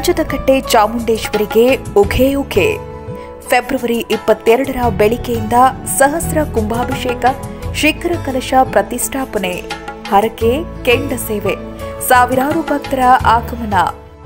ರಂಜದಕಟ್ಟೆ ಚಾಮುಂಡೇಶ್ವರಿಗೆ ಉಘೆ ಉಘೆ February ಇಪ್ಪತ್ತೆರಡರ ಬೆಳಿಗ್ಗೆಯಿಂದ ಸಹಸ್ರ ಕುಂಭಾಭಿಷೇಕ ಶಿಖರ ಕಲಶ ಪ್ರತಿಷ್ಠಾಪನೆ ಹರಕೆ ಕೆಂಡ ಸೇವೆ ಸಾವಿರಾರು ಭಕ್ತರ ಆಗಮನ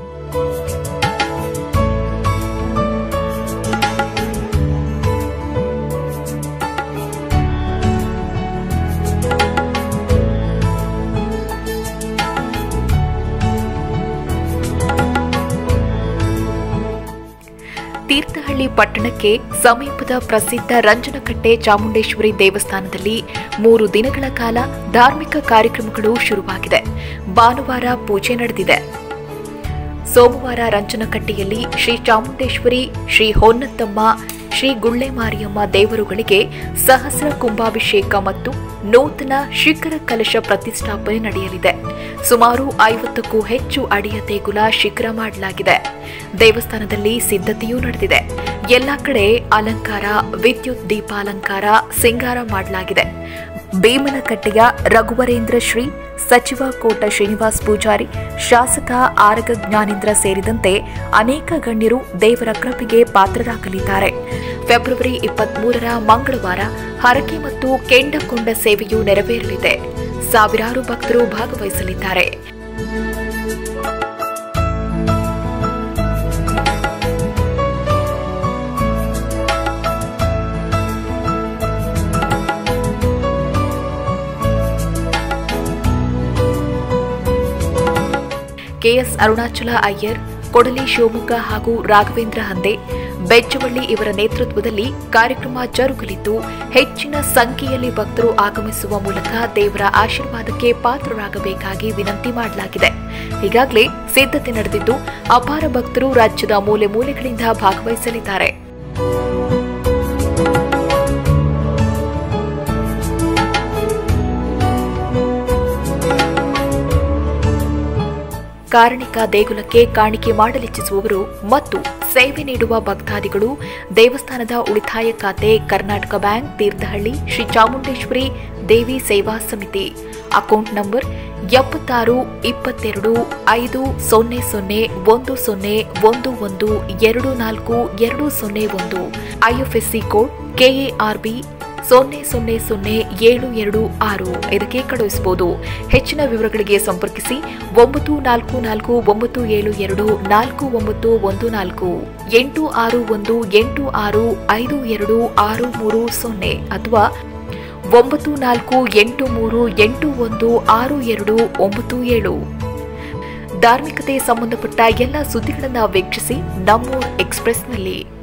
ತೀರ್ಥಹಳ್ಳಿ ಪಟ್ಟಣಕ್ಕೆ ಸಮೀಪದ ಪ್ರಸಿದ್ಧ ರಂಜನಕಟ್ಟೆ ಚಾಮುಂಡೇಶ್ವರಿ ದೇವಸ್ಥಾನದಲ್ಲಿ ಮೂರು ದಿನಗಳ ಕಾಲ ಧಾರ್ಮಿಕ ಕಾರ್ಯಕ್ರಮಗಳು ಶುರುವಾಗಿದೆ ಭಾನುವಾರ ಪೂಜೆ ನಡೆದಿದೆ ಸೋಮವಾರ ರಂಜನಕಟ್ಟೆಯಲ್ಲಿ ಶ್ರೀ ಚಾಮುಂಡೇಶ್ವರಿ ಶ್ರೀ ಹೊನ್ನತ್ತಮ್ಮ ಶ್ರೀ ಗುಳ್ಳೆ ಮಾರಿಯಮ್ಮ ದೇವರುಗಳಿಗೆ ಸಹಸ್ರ ಕುಂಭಾಭಿಷೇಕ ಮತ್ತು ನೂತನ ಶಿಖರ ಕಲಶ ಪ್ರತಿಷ್ಠಾಪನೆ ನಡೆಯಲಿದೆ ಸುಮಾರು ಐವತ್ತಕ್ಕೂ ಹೆಚ್ಚು ಅಡಿಯ ದೇಗುಲ ಶಿಖರ ಮಾಡಲಾಗಿದೆ ದೇವಸ್ಥಾನದಲ್ಲಿ ಸಿದ್ಧತೆಯೂ ನಡೆದಿದೆ ಎಲ್ಲಾ ಕಡೆ ಅಲಂಕಾರ ವಿದ್ಯುತ್ ದೀಪಾಲಂಕಾರ ಸಿಂಗಾರ ಮಾಡಲಾಗಿದೆ ಭೀಮನಕಟ್ಟೆಯ ರಘುವರೇಂದ್ರ ಶ್ರೀ ಸಚಿವ ಕೋಟ ಶ್ರೀನಿವಾಸ್ ಪೂಜಾರಿ ಶಾಸಕ ಆರಗ ಜ್ಞಾನೇಂದ್ರ ಸೇರಿದಂತೆ ಅನೇಕ ಗಣ್ಯರು ದೇವರ ಕೃಪೆಗೆ ಪಾತ್ರರಾಗಲಿದ್ದಾರೆ ಫೆಬ್ರವರಿ ಇಪ್ಪತ್ಮೂರರ ಮಂಗಳವಾರ ಹರಕೆ ಮತ್ತು ಕೆಂಡಕೊಂಡ ಸೇವೆಯು ನೆರವೇರಲಿದೆ ಸಾವಿರಾರು ಭಕ್ತರು ಭಾಗವಹಿಸಲಿದ್ದಾರೆ ಕೆಎಸ್ ಅರುಣಾಚಲ ಅಯ್ಯರ್ ಕೊಡಲಿ ಶಿವಮೊಗ್ಗ ಹಾಗೂ ರಾಘವೇಂದ್ರ ಹಂದೆ ಬೆಜ್ಜವಳ್ಳಿ ಇವರ ನೇತೃತ್ವದಲ್ಲಿ ಕಾರ್ಯಕ್ರಮ ಜರುಗಲಿದ್ದು ಹೆಚ್ಚಿನ ಸಂಖ್ಯೆಯಲ್ಲಿ ಭಕ್ತರು ಆಗಮಿಸುವ ಮೂಲಕ ದೇವರ ಆಶೀರ್ವಾದಕ್ಕೆ ಪಾತ್ರರಾಗಬೇಕಾಗಿ ವಿನಂತಿ ಮಾಡಲಾಗಿದೆ ಈಗಾಗಲೇ ಸಿದ್ಧತೆ ನಡೆದಿದ್ದು ಅಪಾರ ಭಕ್ತರು ರಾಜ್ಯದ ಮೂಲೆ ಮೂಲೆಗಳಿಂದ ಭಾಗವಹಿಸಲಿದ್ದಾರೆ ಕಾರಣಿಕ ದೇಗುಲಕ್ಕೆ ಕಾಣಿಕೆ ಮಾಡಲಿಚ್ಛಿಸುವವರು ಮತ್ತು ಸೇವೆ ನೀಡುವ ಭಕ್ತಾದಿಗಳು ದೇವಸ್ಥಾನದ ಉಳಿತಾಯ ಖಾತೆ Karnataka bank Thirthahalli Shri Chamundeshwari Devi Seva Samiti account number ಎಪ್ಪತ್ತಾರು ಇಪ್ಪತ್ತೆರಡು ಐದು ಸೊನ್ನೆ ಸೊನ್ನೆ ಒಂದು ಸೊನ್ನೆ ಒಂದು ಒಂದು ಎರಡು ನಾಲ್ಕು ಎರಡು ಸೊನ್ನೆ ಒಂದು ಐಎಫ್ಎಸ್ಸಿ ಕೋಡ್ ಕೆಎಆರ್ಬಿ ಸೊನ್ನೆ ಸೊನ್ನೆ ಸೊನ್ನೆ ಏಳು ಎರಡು ಆರು ಇದಕ್ಕೆ ಕಳುಹಿಸಬಹುದು ಹೆಚ್ಚಿನ ವಿವರಗಳಿಗೆ ಸಂಪರ್ಕಿಸಿ ಒಂಬತ್ತು ನಾಲ್ಕು ನಾಲ್ಕು ಒಂಬತ್ತು ಏಳು ಎರಡು ನಾಲ್ಕು ಒಂಬತ್ತು ಒಂದು ನಾಲ್ಕು ಎಂಟು ಆರು ಒಂದು ಎಂಟು ಆರು ಐದು ಎರಡು ಆರು ಮೂರು ಸೊನ್ನೆ ಅಥವಾ ಒಂಬತ್ತು ನಾಲ್ಕು ಎಂಟು ಮೂರು ಎಂಟು ಒಂದು ಆರು ಎರಡು ಒಂಬತ್ತು ಏಳು ಧಾರ್ಮಿಕತೆ ಸಂಬಂಧಪಟ್ಟ ಎಲ್ಲ ಸುದ್ದಿಗಳನ್ನು ವೀಕ್ಷಿಸಿ ನಮ್ಮೂರ್ ಎಕ್ಸ್ಪ್ರೆಸ್ನಲ್ಲಿ